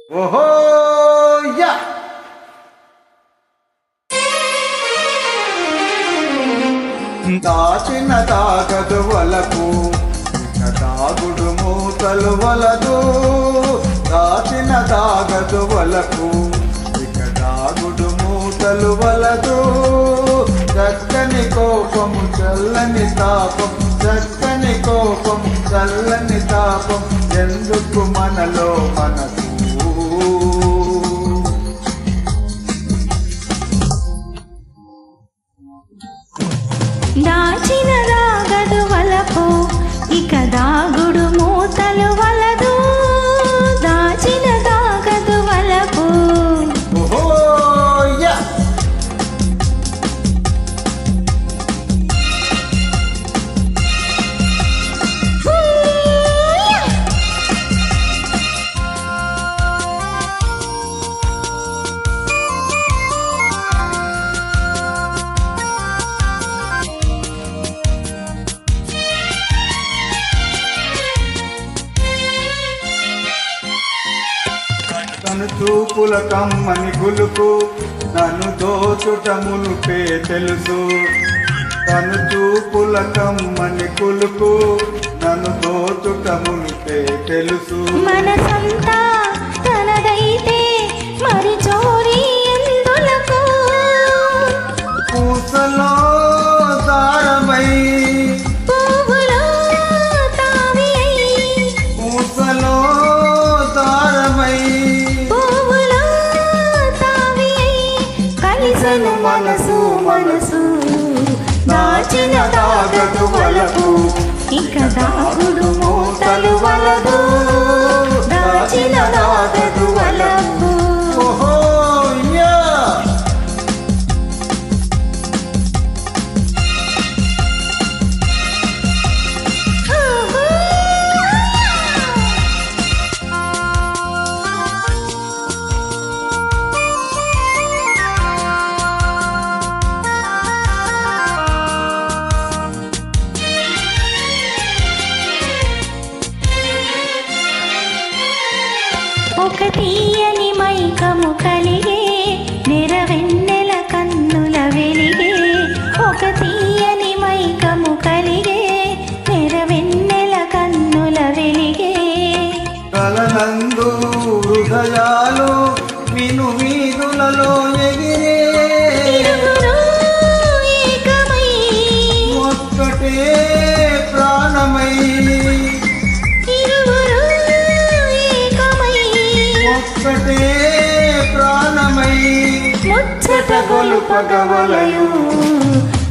ఓహో యా దాచిన దాగదు వలకు ఇక దాగుడు మూతలు వలదు దాచిన దాగదు వలకు ఇక దాగుడు మూతలు వలదు చక్కని కోపము చల్లని తాపం చక్కని కోపం చల్లని తాపం ఎందుకు మనలో మనకు దాచిన దాగదు వలపు ఇక దాగుడు మూతలు వలదు దాచిన దాగదు వలపు ఓహో యా తను చూపుల కమ్మని గులుకు నన్ను దోచుట మునుపే తెలుసు తను చూపుల కమ్మని కులుకు నన్ను దోచుట మునుపే తెలుసు మనసంతా తనదైతే మరి చోరీ ఎందులకు పూసలో దారమై పువ్వులో తావి అయి పూసలో దారమై పువ్వులో తావి అయి కలిసెను మనసు మనసు దాచిన దాగదు వలపు ఇక దాగుడు మూతలు వలదు దాచిన దాగదు వలపు ఓహో యా ఒక తీయని మైకము కలిగే నెరవెన్నెల కన్నుల వెలిగే ఒక తీయని మైకము కలిగే నెరవెన్నెల కన్నుల వెలిగే కలనందు హృదయాలు విను వీధులలో ఎగిరే ఇరువురు ఏకమై ఒక్కటే ప్రాణమై ఇరువురు ఏకమై ఒక్కటే ప్రాణమై ముచ్చట గొలుపగవలయు